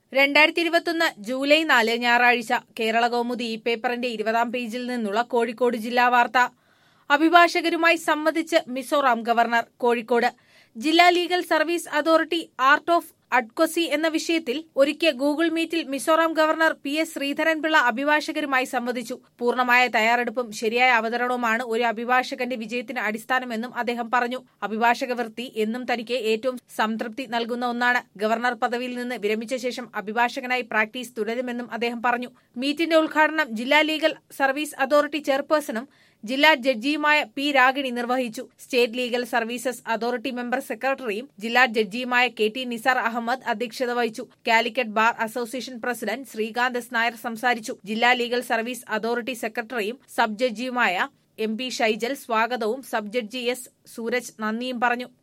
രണ്ടായിരത്തി ഇരുപത്തൊന്ന് ജൂലൈ നാല് ഞായറാഴ്ച കേരള കൗമുദി ഈ പേപ്പറിന്റെ ഇരുപതാം പേജിൽ നിന്നുള്ള കോഴിക്കോട് ജില്ലാ വാർത്ത അഭിഭാഷകരുമായി സംവദിച്ച് മിസോറാം ഗവർണർ കോഴിക്കോട് ജില്ലാ legal service authority art of അഡ്കൊസി എന്ന വിഷയത്തിൽ ഒരുക്കിയ ഗൂഗിൾ മീറ്റിൽ Mizoram governor P S Sreedharan Pillai അഭിഭാഷകരുമായി സംവദിച്ചു പൂർണ്ണമായ തയ്യാറെടുപ്പും ശരിയായ അവതരണവുമാണ് ഒരു അഭിഭാഷകന്റെ വിജയത്തിന് അടിസ്ഥാനമെന്നും അദ്ദേഹം പറഞ്ഞു അഭിഭാഷക വൃത്തി എന്നും തനിക്ക് ഏറ്റവും സംതൃപ്തി നൽകുന്ന ഒന്നാണ് ഗവർണർ പദവിയിൽ നിന്ന് വിരമിച്ച ശേഷം അഭിഭാഷകനായി പ്രാക്ടീസ് തുടരുമെന്നും അദ്ദേഹം പറഞ്ഞു മീറ്റിന്റെ ഉദ്ഘാടനം ജില്ലാ ലീഗൽ സർവീസ് അതോറിറ്റി ചെയർപേഴ്സണും ജില്ലാ ജഡ്ജിയുമായ പി രാഗിണി നിർവഹിച്ചു state legal services authority member സെക്രട്ടറിയും ജില്ലാ ജഡ്ജിയുമായ കെ ടി നിസാർ അഹമ്മദ് അധ്യക്ഷത വഹിച്ചു Calicut bar association president Sreekanth S Nair സംസാരിച്ചു ജില്ലാ ലീഗൽ സർവീസ് അതോറിറ്റി സെക്രട്ടറിയും സബ് ജഡ്ജിയുമായ എം പി ഷൈജൽ സ്വാഗതവും സബ് ജഡ്ജി എസ് സൂരജ് നന്ദിയും പറഞ്ഞു